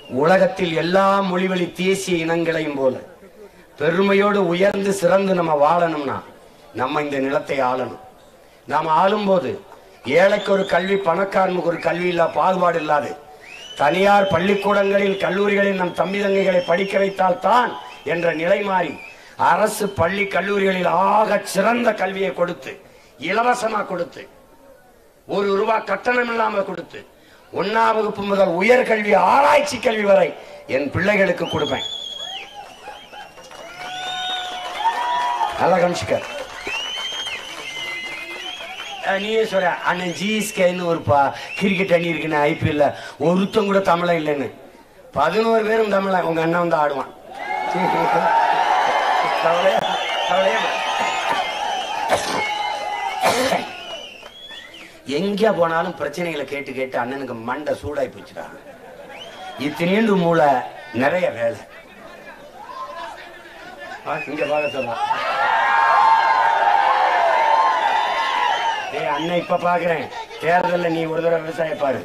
உலகத்தில் எல்லா மொழிவழி தேசிய இனங்களையும் போல பெருமையோடு உயர்ந்து சிறந்து நம்ம வாழணும்னா நம்ம இந்த நிலத்தை ஆளணும் நாம் ஆளும்போது ஏழைக்கு ஒரு கல்வி பணக்காரனுக்கு ஒரு கல்வி இல்லா பாகுபாடு இல்லாது தனியார் பள்ளிக்கூடங்களில் கல்லூரிகளில் நம் தம்பி தங்கைகளை படிக்க வைத்தால் தான் என்ற நிலை மாறி அரசு பள்ளி கல்லூரிகளில் ஆக சிறந்த கல்வியை கொடுத்து இலவசமா கொடுத்து ஒரு ரூபாய் கட்டணம் இல்லாம கொடுத்து ஒன்னாம் வகுப்பு முதல் உயர்கல்வி ஆராய்ச்சி கல்வி வரை என் பிள்ளைகளுக்கு கொடுப்பேன் நல்லா கவனிச்சுக்க அஹ் நீயே சொல்ற அண்ணன் ஜிஎஸ்கேன்னு ஒரு பா கிரிக்கெட் அணி இருக்குன்னு ஐபிஎல்ல ஒருத்தன் கூட தமிழன் இல்லைன்னு பதினோரு பேரும் தமிழன் உங்க அண்ணன் வந்து ஆடுவான் கவலையா கவலையா எங்க போனாலும் பிரச்சனைகளை கேட்டு கேட்டு அண்ணனுக்கு மண்டை சூடாய் போச்சுடா இத்தனீண்டு மூளை நிறைய வேலை ஆ, இங்க பார்க்க சொல்லலாம் டேய் அண்ணன் இப்ப பாக்குறேன் தேர்தல்ல நீ ஒரு தடவை விவசாய பாரு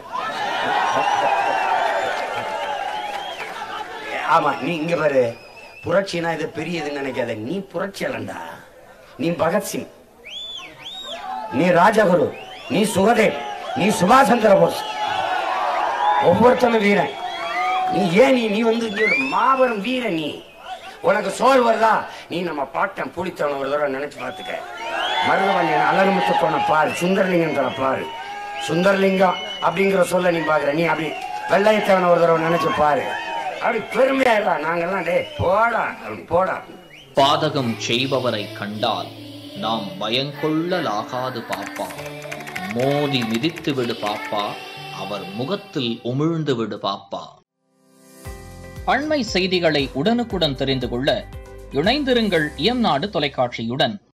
ஆமா நீ இங்க பாரு புரட்சினா இது பெரியதுன்னு நினைக்காத நீ புரட்சி அல்லண்டா நீ பகத்சிங் நீ ராஜகுரு நீ சுகதேவ் நீ சுபாஷ் சந்திர போஸ் ஒவ்வொருத்தனும் வீரன் நீ ஏன் நீ நீ வந்து இங்க ஒரு மாபெரும் வீரன் நீ உனக்கு சோல் வருதா நீ நம்ம பாட்டன் புளித்தவன ஒரு தடவை நினைச்சு பார்த்துக்க மருதவல்லியன் அலர்முத்து போன பாரு சுந்தரலிங்கம் பாரு சுந்தரலிங்கம் அப்படிங்கிற சொல்ல நீ பாக்குற நீ அப்படி வெள்ளையத்தவன ஒரு தடவை நினைச்சு பாரு அப்படி பெருமையாயிடா நாங்கெல்லாம் டே போடா அப்படி போடா பாதகம் செய்பவரை கண்டால் நாம் பயங்கொள்ளலாகாது பாப்பா மோதி மிதித்து விடு பாப்பா அவர் முகத்தில் உமிழ்ந்து விடு பாப்பா அண்மை செய்திகளை உடனுக்குடன் தெரிந்து கொள்ள இணைந்திருங்கள் இயம்நாடு தொலைக்காட்சியுடன்